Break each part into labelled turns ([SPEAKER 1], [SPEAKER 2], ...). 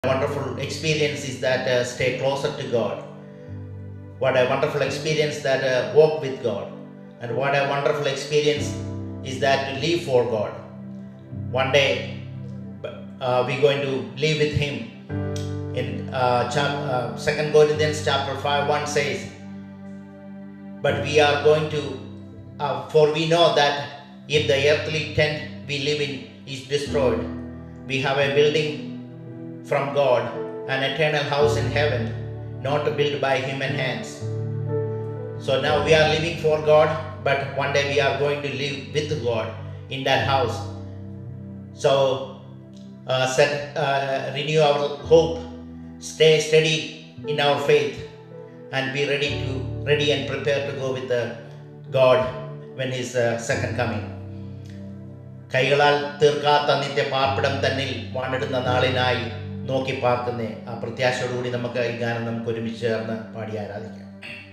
[SPEAKER 1] wonderful experience is that uh, stay closer to God. What a wonderful experience that uh, walk with God. And what a wonderful experience is that to live for God. One day uh, we're going to live with Him. In uh, chap- uh, 2 Corinthians chapter 5 1 says, But we are going to, uh, for we know that if the earthly tent we live in is destroyed, we have a building from God, an eternal house in heaven, not built by human hands. So now we are living for God, but one day we are going to live with God in that house. So uh, set, uh, renew our hope, stay steady in our faith, and be ready to ready and prepared to go with the God when His uh, second coming. കൈകളാൽ തീർക്കാത്ത നിത്യ പാർപ്പിടം തന്നിൽ വാണിടുന്ന നാളിനായി നോക്കി പാർക്കുന്ന ആ പ്രത്യാശയോടുകൂടി നമുക്ക് ഈ ഗാനം നമുക്ക് ഒരുമിച്ച് ചേർന്ന് പാടി ആരാധിക്കാം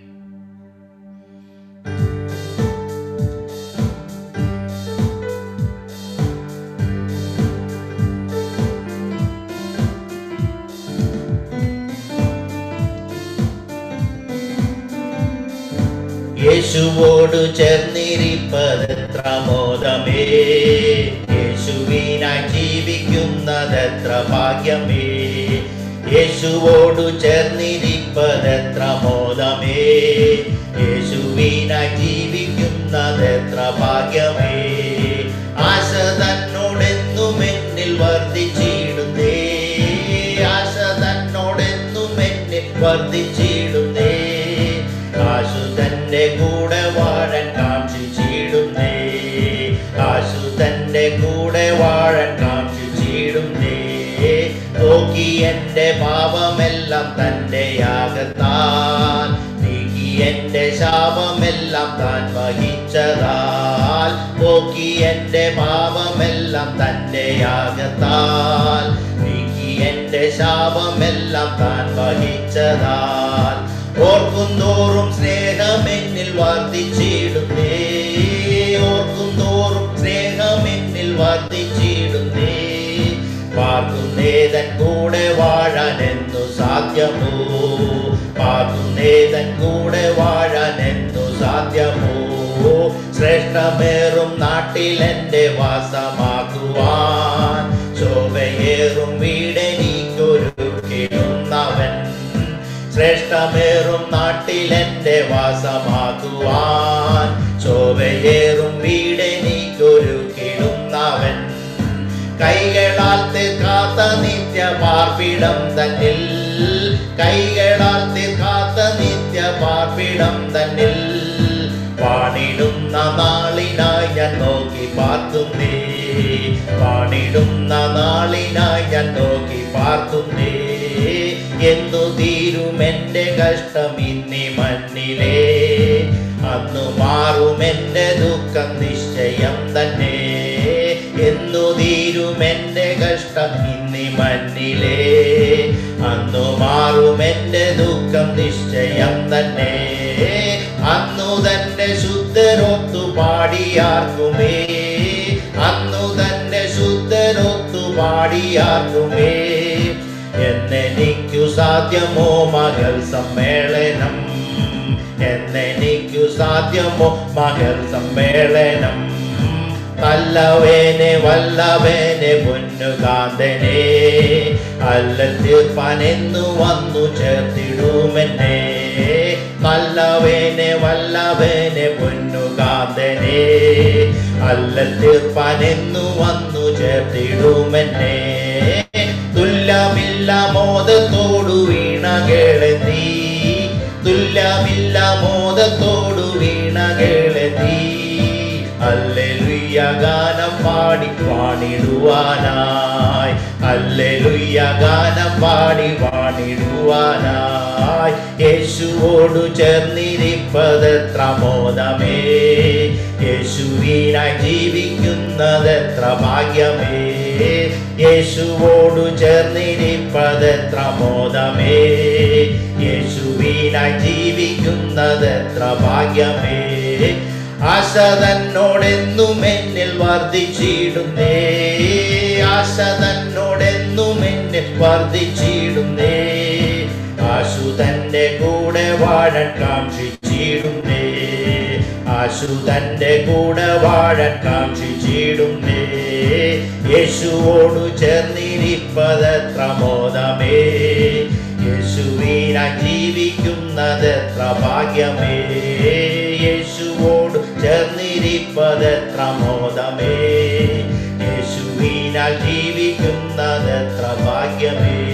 [SPEAKER 1] യേശുവോടു ചേർന്നിരിപ്പതെത്ര മോദമേ യേശുവിനായി ജീവിക്കുന്നതെത്ര ഭാഗ്യമേ യേശുവോടു ചേർന്നിരിപ്പതെത്ര മോദമേ യേശുവിനായി ജീവിക്കുന്നതെത്ര ഭാഗ്യമേ ആശ തന്നോടെന്നും എന്നിൽ വർദ്ധിച്ചിടുന്നേ ആശ തന്നോടെന്നും എന്നിൽ വർദ്ധിച്ചിടുന്നേ ആശു തന്റെ കൂടെ വാഴൻ കാക്ഷിച്ചിടുന്നേ ആശു തന്റെ കൂടെ വാഴൻ കാക്ഷിച്ചിടുന്നേ നോക്കി എന്റെ പാപമെല്ലാം തന്റെ യാഗത്താൽ നീക്കി എന്റെ ശാപമെല്ലാം താൻ വഹിച്ചതാൽ നോക്കി എന്റെ പാപമെല്ലാം തന്റെ യാഗത്താൽ നീക്കി എന്റെ ശാപമെല്ലാം താൻ വഹിച്ചതാൽ ഓർക്കുന്തോറും സ്നേഹമെന്നിൽ വർദ്ധിച്ചിടുന്നേ ഓർക്കുന്തോറും സ്നേഹമെന്നിൽ വർദ്ധിച്ചിടുന്നേ പാർക്കുന്നേതൻ കൂടെ വാഴാനെന്നു സാധ്യമോ പാർക്കുന്നേതൻ കൂടെ വാഴാനെന്നു സാധ്യമോ ശ്രേഷ്ഠമേറും നാട്ടിൽ എൻ്റെ വാസമാക്കുവാൻ ശോഭയേറും വീടെനിക്കൊരുക്കിടുന്നവൻ ശ്രേഷ്ഠമേറും നാട്ടിൽ എൻ്റെ വാസമാക്കുവാൻ ശോഭയേറും വീടെനിക്കൊരുക്കിടുന്നവൻ കൈകളാൽ തീർക്കാത്ത നിത്യ പാർപ്പിടം തന്നിൽ കൈകളാൽ തീർക്കാത്ത നിത്യ പാർപ്പിടം തന്നിൽ വാണിടുന്ന നാളിനായി ഞാൻ നോക്കി പാർക്കുന്നേ വാണിടുന്ന നാളിനായി ഞാൻ നോക്കി പാർക്കുന്നേ എന്തു തീരും എൻ്റെ കഷ്ടം ഇന്നി മണ്ണിലേ അന്നു മാറും എൻ്റെ ദുഃഖം നിശ്ചയം തന്നെ എന്നു തീരും എൻ്റെ കഷ്ടം ഇന്നി മണ്ണിലേ അന്നു മാറും എൻ്റെ ദുഃഖം നിശ്ചയം തന്നെ അന്നു തന്നെ ശുദ്ധരൊത്തു പാടിയാർക്കുമേ അന്നു തന്നെ ശുദ്ധരൊത്തു പാടിയാർക്കുമേ എന്നെനിക്കു സാധ്യമോ മകൾ സമ്മേളനം എന്നെനിക്കു സാധ്യമോ മകൾ സമ്മേളനം നല്ലവേനെ വല്ലവേനെ പൊന്നുകാന്തനെ അല്ല തീർപ്പാനെന്നു വന്നു ചേർത്തിടുമെന്നെ നല്ലവേനെ വല്ലവേനെ പൊന്നുകാന്തനെ അല്ല തീർപ്പാനെന്നു വന്നു ചേർത്തിടുമെന്നെ തുല്യമില്ല മോദത്തോടു വീണകളെത്തി തുല്യമില്ല മോദത്തോടു വീണകളെത്തി അല്ലെലുയ്യ ഗാനം പാടി പാടിടുവാനായി അല്ലെലുയ്യ ഗാനം പാടി പാടിടുവാനായി യേശുവോടു ചേർന്നിരിപ്പതെത്ര മോദമേ യേശുവിനായി ജീവിക്കുന്നതെത്ര ഭാഗ്യമേ യേശുവോടു ചേർന്നിരിപ്പതെത്ര മോദമേ യേശുവിനായി ജീവിക്കുന്നതെത്ര ഭാഗ്യമേ ആശ തന്നോടെന്നും എന്നിൽ വർദ്ധിച്ചിടുന്നേ ആശ തന്നോടെന്നും എന്നിൽ വർദ്ധിച്ചിടുന്നേ ആശു തന്റെ കൂടെ വാഴൻ കാക്ഷിച്ചിടുന്നേ ആശു തന്റെ കൂടെ വാഴൻ കാക്ഷിച്ചിടുന്നേ യേശുവോടു ചേർന്നിരിപ്പതെത്ര മോദമേ യേശുവിന ജീവിക്കുന്നതെത്ര ഭാഗ്യമേ യേശുവോട് ചേർന്നിരിപ്പതെത്ര മോദമേ യേശുവിനാൽ ജീവിക്കുന്നതെത്ര ഭാഗ്യമേ